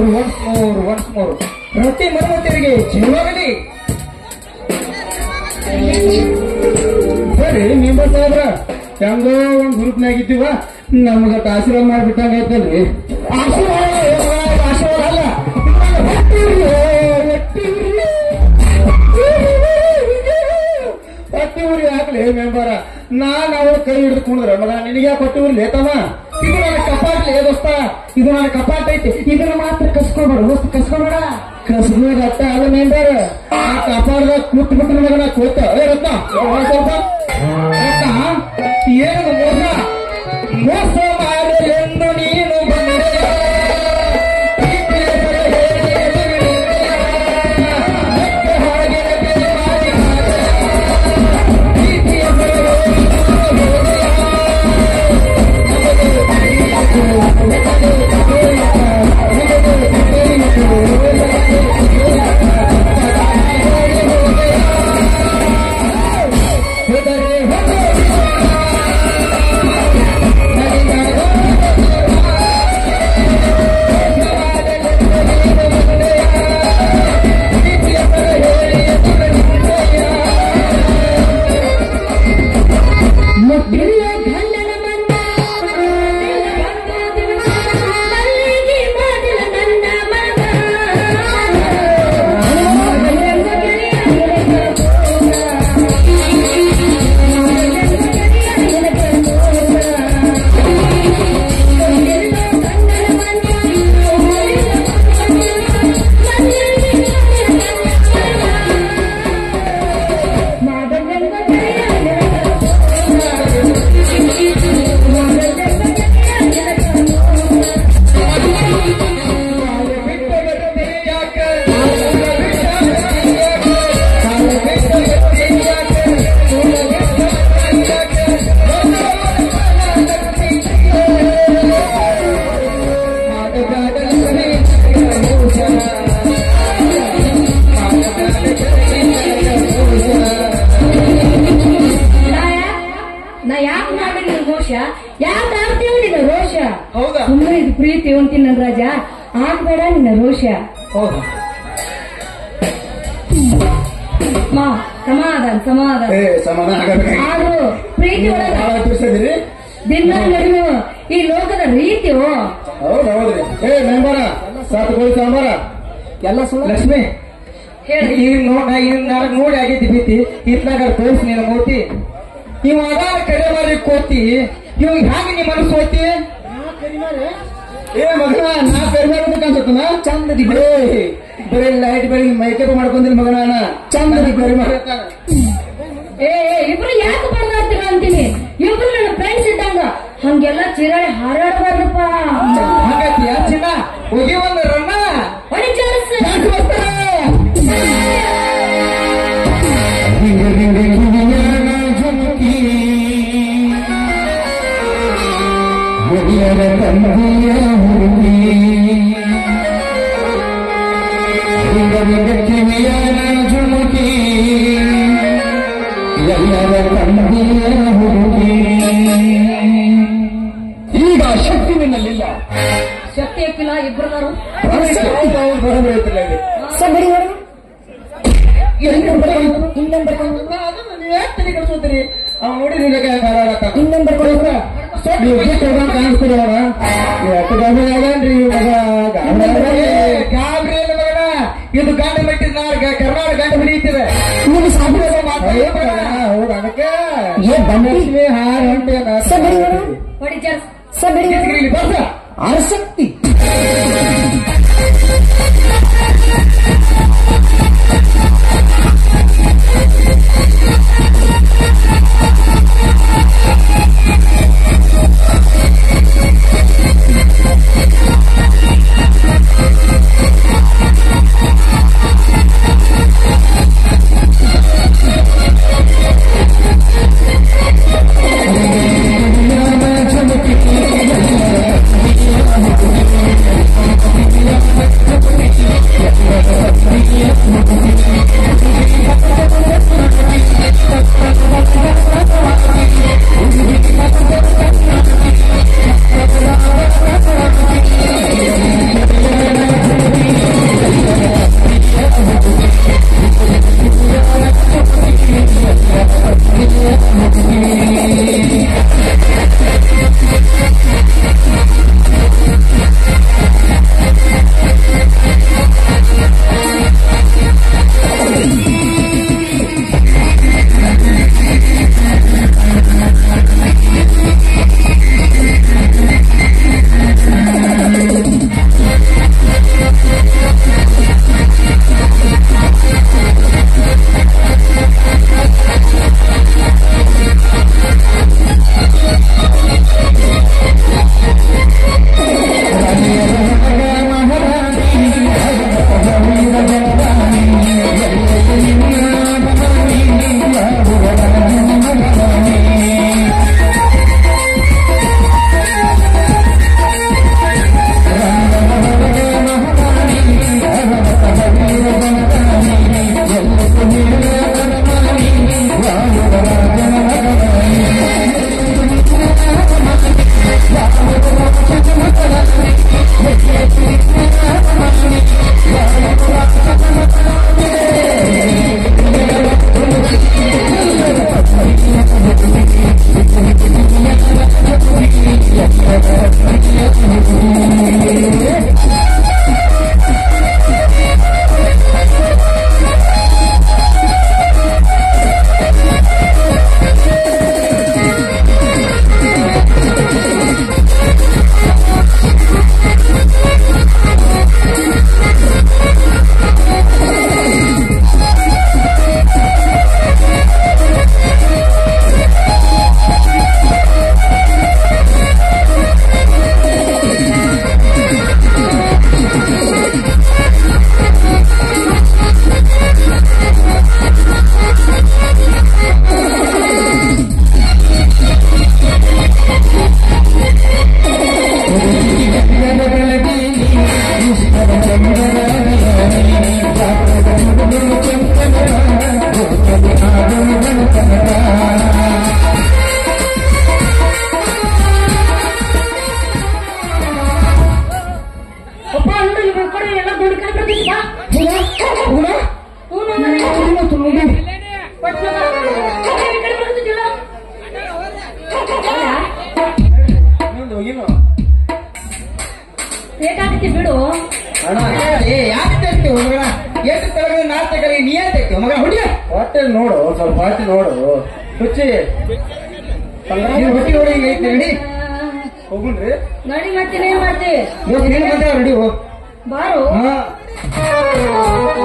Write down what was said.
More once more once more ಪ್ರತಿ ಮರುಮತಿಯರಿಗೆ ಜೀವಾಗಲಿ ಸರಿ ಮೆಂಬರ್ ಸಾಹೇಬ್ರ ಹೆಂಗೋ ಒಂದ್ ಗ್ರೂಪ್ನಾಗ ಇದ್ದೀವ ನಮ್ಗ ಆಶೀರ್ವಾದ ಮಾಡ್ಬಿಟ್ಟಂಗ ಐತಲ್ರಿ ಆಶೀರ್ವಾದ ಏ, ಆಶೀರ್ವಾದ ಅಲ್ಲ ಹೊಟ್ಟಿ ಉರಿ, ಹೊಟ್ಟಿ ಉರಿ. ಹೊಟ್ಟಿ ಉರಿ ಹಾಕ್ಲಿ ಮೆಂಬರ ನಾನ್ ಅವ್ರ ಕೈ ಹಿಡಿದುಕೊಂಡ್ರ ಮಗ ನಿನಗೆ ಹೊಟ್ಟಿ ಉರಿ ಲೇತವ ಇದು ನನ್ನ ಕಪಾಟ್ ಲೇ ದೋಸ್ತ ಇದು ನನ್ನ ಕಪಾಟ್ ಐತಿ ಇದನ್ನ ಮಾತ್ರ ಕಸ್ಕೊಬೇಡ ದೋಸ್ತ ಕಸ್ಕೊಬೇಡ ಕಸ್ಬೋದು ಅಟ್ಟ ಅದ ಮೆಂಬರ್ ಆ ಕಪಾಟ್ದಾಗ ಕೂತ್ ಬಿಟ್ಟು ಮಗನ ಕೂತ ಏ ರತ್ನ ಹೋಗ್ ಸ್ವಲ್ಪ ರತ್ನ ಏನು ಮೋಸ ಮೋಸ ಮಾಡಲೆಂದು ನೀನು ಬಂದೆ ಪ್ರೀತಿಯ ಬಗೆ ಹೇಳಿ ಮತ್ತೆ ಹೊರಗಿನ ಬೆಲೆ ಮಾಡಿ ಹಾಗೆ. ಪ್ರೀತಿಯ ಬಗೆ ಹೋದರೆ ಹೋದರೆ ಮುಟ್ಟಿಲ್ಲ ಗಂಡನ ಮನ್ನ ಮಲ್ಲಿಗೆ ಮಾಡಿದ ನನ್ನ ಮಗ ನಾ ಯಾಕೆ ಮಾಡಿ ನಿನ್ ರೋಷ ಯಾಕೆ ಆಗ್ತೀವಿ ನಿನ್ನ ರೋಷ ಹೌದಾ ಸುಮ್ಮನೆ ಇದು ಪ್ರೀತಿ ಅಂತೀನಿ ನನ್ನ ರಾಜ ಆಗ್ಬೇಡ ನಿನ್ನ ರೋಷ ಹೌದಾ ಮಾ ಸಮಾಧಾನ ಸಮಾಧಾನ ಏ ಸಮಾಧಾನ ಆಗಬೇಕು ಆದ್ರೂ ಪ್ರೀತಿ ಒಳಗ ಬಹಳ ತಿಳಿಸಿದಿರಿ ದಿನ ನಡೆಯುವ ಈ ಲೋಕದ ರೀತಿಯು ಹೌದು ಹೌದ್ರಿ ಏ ಮೆಂಬರ ಸಾತ್ಗೋಳಿ ಸಾಂಬಾರ ಎಲ್ಲ ಸುಳ್ಳು ಲಕ್ಷ್ಮಿ ಹೇಳಿ ಈಗ ನೋಡ ಈಗ ನನಗ್ ನೋಡಿ ಆಗೈತಿ ಭೀತಿ ಇತ್ನಾಗ ತೋರಿಸಿ ನೀನು ಮೂತಿ ಇವ ಅದಾರ ಕಡೆ ಮಾರಿ ಕೋತಿ ಇವ್ ಹ್ಯಾಂಗ ನೀ ಮನಸ್ಸು ಹೋತಿ ಏ ಮಗನ ನಾ ಕಡಿಮೆ ಅನ್ಸತ್ತನ ಚಂದದಿ ಬರೇ ಬರೀ ಲೈಟ್ ಬರೀ ಮೈಕಪ್ ಮಾಡ್ಕೊಂದಿಲ್ಲ ಮಗನ ನಾ ಚಂದದಿ ಕಡಿಮೆ ಏ ಏ, ಇಬ್ರು ಯಾಕೆ ಬರ್ದಾಡ್ತೀರ ಅಂತೀನಿ ಇಬ್ರು ನನ್ನ ಫ್ರೆಂಡ್ಸ್ ಇದ್ದಂಗ ಹಂಗೆಲ್ಲ ಚಿರಾಳಿ ಹಾರಾಡಬಾರ್ದಪ್ಪ ಹಂಗತಿಯ ಚಿನ್ನ ಹೋಗಿ ಒಂದು ರನ್ನ ಹೊಡಿ ಚಾರ್ಸ್. ಯಾಕ್ ಬರ್ತಾರೆ? ಹುಡುಗಿಯರ ತಂದೆಯ ಹುಡುಗಿ ಹುಡುಗನಿಗೆ ಕಿವಿಯರ ಜುಮುಕಿ ಎಲ್ಲರ ತಂದೆಯ ಹುಡುಗಿ ಈಗ ಶಕ್ತಿ ನಿನ್ನಲ್ಲಿಲ್ಲ ಶಕ್ತಿ ಹಾಕಿಲ್ಲ ಇಬ್ರು ಇದು ಗಂಡ ಮೆಟ್ಟಿದ ಕರ್ನಾಟಕ ಗಂಡ ಹಿಡಿಯುತ್ತಿದೆ ಅದಕ್ಕೆ ಲಕ್ಷ್ಮಿ ಹಾರ ಹೊಂಟೆ ಹೊಡಿ ಚಾರ್ಸ್. ಆಸಕ್ತಿ Thank ಬಾ ಹೋಗೋಣ? ಹ್ಞೂ ನೋಡಿ ಇವತ್ತು ನೋಡಿ. ಕೊಟ್ಟು ಬಾ. ಏ, ಈ ಕಡೆ ಬರ್ತಿದ್ದಿಲ್ಲ? ಅಲ್ಲ, ಇನ್ನೊಂದು ಹೋಗಿಲ್ಲ. ಬೇಕಾಗತ್ತೆ ಬಿಡು ಅಣ್ಣ, ಏ ಯಾಕೆ ತೆಗ್ತಿ ಮಗ ಎಷ್ಟು ತೆಳಗ ನಾ ತೆಗಲಿ ನೀ ಯಾಕೆ ತೆಗ್ತಿ ಮಗ ಹೊಡಿ ಹೊಟ್ಟೆ ನೋಡು ಸ್ವಲ್ಪ ಹೊಟ್ಟೆ ನೋಡು ಹುಚ್ಚಿ ನೀನ್ ಹೊಟ್ಟಿ ಹೊಡಿ ಹಿಂಗ್ ಐತಿ ನಡಿ ಹೋಗುಣ್ರಿ ನಡಿ ಮತ್ತೆ ಏನ್ ಮಾಡ್ತಿ ಇವಾಗ ನೀನು ಬಂದ ರೆಡಿ ಹೋಗ್ ಬಾರು ಹಾ